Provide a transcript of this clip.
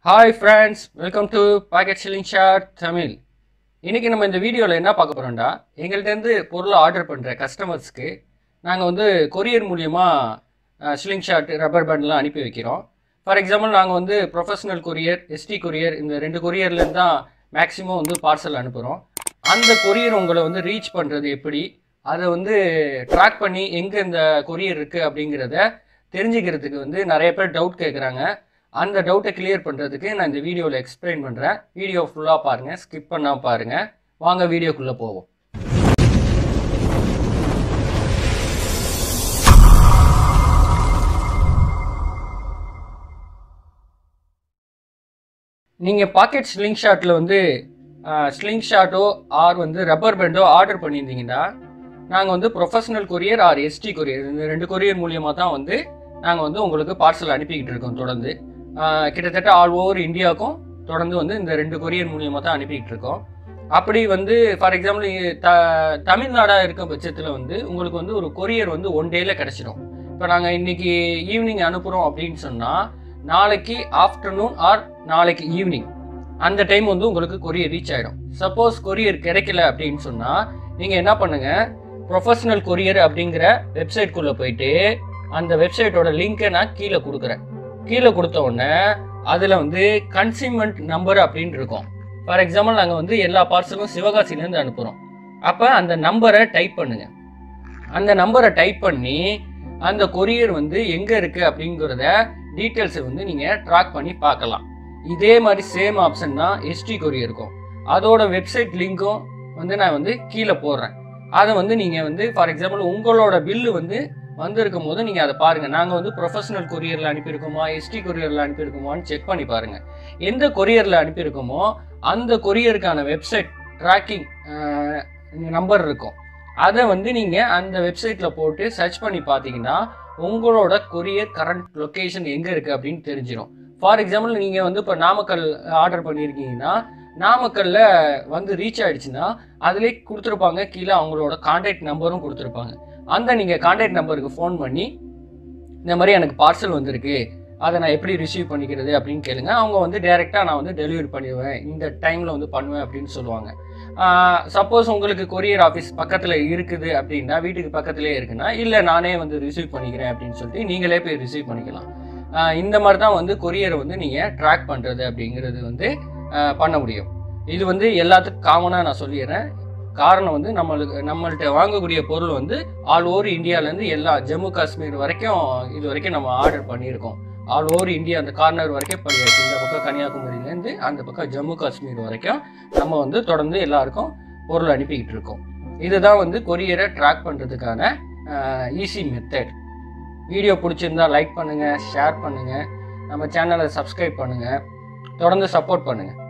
hi friends welcome to pocket sling shot Tamil இன்றைக்கி நம்ம இந்த வீடியோவில் என்ன பார்க்க போகிறோம்டா எங்கள்கிட்டருந்து பொருளை ஆர்டர் பண்ணுற கஸ்டமர்ஸ்க்கு நாங்கள் வந்து கொரியர் மூலியமாக ஷில்லிங் ஷாட் ரப்பர் பேண்ட்லாம் அனுப்பி வைக்கிறோம் ஃபார் எக்ஸாம்பிள் நாங்கள் வந்து ப்ரொஃபஷனல் கொரியர் எஸ்டி கொரியர் இந்த ரெண்டு கொரியர்லேருந்து தான் மேக்ஸிமம் வந்து பார்சல் அனுப்புகிறோம் அந்த கொரியர் உங்களை வந்து ரீச் பண்ணுறது எப்படி அதை வந்து ட்ராக் பண்ணி எங்கே இந்த கொரியர் இருக்குது அப்படிங்கிறத தெரிஞ்சுக்கிறதுக்கு வந்து நிறைய பேர் டவுட் கேட்குறாங்க அந்த டவுட்டை கிளியர் பண்ணுறதுக்கு நான் இந்த வீடியோவில் எக்ஸ்பிளைன் பண்ணுறேன் வீடியோ ஃபுல்லாக பாருங்கள் ஸ்கிப் பண்ணாமல் பாருங்கள் வாங்க வீடியோக்குள்ளே போவோம் நீங்கள் பாக்கெட் ஸ்லிங் ஷாட்டில் வந்து ஸ்லிங் ஷாட்டோ ஆர் வந்து ரப்பர் பேண்டோ ஆர்டர் பண்ணியிருந்தீங்கன்னா நாங்கள் வந்து professional courier or ST courier இந்த ரெண்டு கொரியர் மூலியமாக தான் வந்து நாங்கள் வந்து உங்களுக்கு பார்சல் அனுப்பிக்கிட்டு இருக்கோம் தொடர்ந்து ஆஹ் கிட்டத்தட்ட ஆல் ஓவர் இந்தியாவுக்கும் தொடர்ந்து வந்து இந்த ரெண்டு கொரியர் மூலியமாக தான் அனுப்பிக்கிட்டு இருக்கோம் அப்படி வந்து ஃபார் எக்ஸாம்பிள் த தமிழ்நாடாக இருக்க பட்சத்தில் வந்து உங்களுக்கு வந்து ஒரு கொரியர் வந்து ஒன் டேல கிடச்சிடும் இப்போ நாங்கள் இன்னைக்கு ஈவினிங் அனுப்புகிறோம் அப்படின்னு சொன்னால் நாளைக்கு ஆஃப்டர்நூன் ஆர் நாளைக்கு ஈவினிங் அந்த டைம் வந்து உங்களுக்கு கொரியர் ரீச் ஆகிடும் சப்போஸ் கொரியர் கிடைக்கல அப்படின்னு சொன்னால் நீங்கள் என்ன பண்ணுங்கள் ப்ரொஃபஷனல் கொரியர் அப்படிங்கிற வெப்சைட்குள்ளே போயிட்டு அந்த வெப்சைட்டோட லிங்க்கை நான் கீழே கொடுக்குறேன் கீழே கொடுத்த உடனே அதில் வந்து கன்சியூமெண்ட் நம்பர் அப்படின்னு இருக்கும் ஃபார் எக்ஸாம்பிள் நாங்கள் வந்து எல்லா பார்சலும் சிவகாசிலேருந்து அனுப்புகிறோம் அப்போ அந்த நம்பரை டைப் பண்ணுங்க அந்த நம்பரை டைப் பண்ணி அந்த கொரியர் வந்து எங்கே இருக்குது அப்படிங்கிறத டீட்டெயில்ஸை வந்து நீங்கள் ட்ராக் பண்ணி பார்க்கலாம் இதே மாதிரி சேம் ஆப்ஷன் தான் எஸ்டி கொரியர் இருக்கும் அதோட வெப்சைட் லிங்க்கும் வந்து நான் வந்து கீழே போடுறேன் அதை வந்து நீங்கள் வந்து ஃபார் எக்ஸாம்பிள் உங்களோட பில்லு வந்து வந்திருக்கும் போது நீங்கள் அதை பாருங்கள் நாங்கள் வந்து ப்ரொஃபஷனல் கொரியரில் அனுப்பியிருக்கோமா எஸ்டி கொரியரில் அனுப்பியிருக்கோமான்னு செக் பண்ணி பாருங்கள் எந்த கொரியரில் அனுப்பியிருக்கோமோ அந்த கொரியருக்கான வெப்சைட் ட்ராக்கிங் நம்பர் இருக்கும் அதை வந்து நீங்கள் அந்த வெப்சைட்டில் போட்டு சர்ச் பண்ணி பார்த்தீங்கன்னா உங்களோட கொரியர் கரண்ட் லொக்கேஷன் எங்கே இருக்குது அப்படின்னு தெரிஞ்சிடும் ஃபார் எக்ஸாம்பிள் நீங்கள் வந்து இப்போ நாமக்கல் ஆர்டர் பண்ணியிருக்கீங்கன்னா நாமக்கல்ல வந்து ரீச் ஆயிடுச்சுன்னா அதிலே கொடுத்துருப்பாங்க கீழே அவங்களோட கான்டாக்ட் நம்பரும் கொடுத்துருப்பாங்க அந்த நீங்கள் கான்டாக்ட் நம்பருக்கு ஃபோன் பண்ணி இந்த மாதிரி எனக்கு பார்சல் வந்திருக்கு அதை நான் எப்படி ரிசீவ் பண்ணிக்கிறது அப்படின்னு கேளுங்க அவங்க வந்து டைரெக்டாக நான் வந்து டெலிவரி பண்ணிடுவேன் இந்த டைமில் வந்து பண்ணுவேன் அப்படின்னு சொல்லுவாங்க சப்போஸ் உங்களுக்கு கொரியர் ஆஃபீஸ் பக்கத்தில் இருக்குது அப்படின்னா வீட்டுக்கு பக்கத்துலேயே இருக்குன்னா இல்லை நானே வந்து ரிசீவ் பண்ணிக்கிறேன் அப்படின்னு சொல்லிட்டு நீங்களே போய் ரிசீவ் பண்ணிக்கலாம் ஆஹ் இந்த மாதிரி தான் வந்து கொரியரை வந்து நீங்கள் ட்ராக் பண்ணுறது அப்படிங்கிறது வந்து ஆஹ் பண்ண முடியும் இது வந்து எல்லாத்துக்கும் காமனாக நான் சொல்லிடுறேன் காரணம் வந்து நம்மளுக்கு நம்மள்ட்ட வாங்கக்கூடிய பொருள் வந்து ஆல் ஓவர் இந்தியாவிலேருந்து எல்லா ஜம்மு காஷ்மீர் வரைக்கும் இது வரைக்கும் நம்ம ஆர்டர் பண்ணியிருக்கோம் ஆல் ஓவர் இந்தியா அந்த கார்னர் வரைக்கும் பண்ணியாச்சு இந்த பக்கம் கன்னியாகுமரியிலேருந்து அந்த பக்கம் ஜம்மு காஷ்மீர் வரைக்கும் நம்ம வந்து தொடர்ந்து எல்லாருக்கும் பொருள் அனுப்பிக்கிட்டு இருக்கோம் இதுதான் வந்து கொரியரை ட்ராக் பண்ணுறதுக்கான ஈஸி மெத்தட் வீடியோ பிடிச்சிருந்தா லைக் பண்ணுங்கள் ஷேர் பண்ணுங்கள் நம்ம சேனலை சப்ஸ்கிரைப் பண்ணுங்கள் தொடர்ந்து சப்போர்ட் பண்ணுங்கள்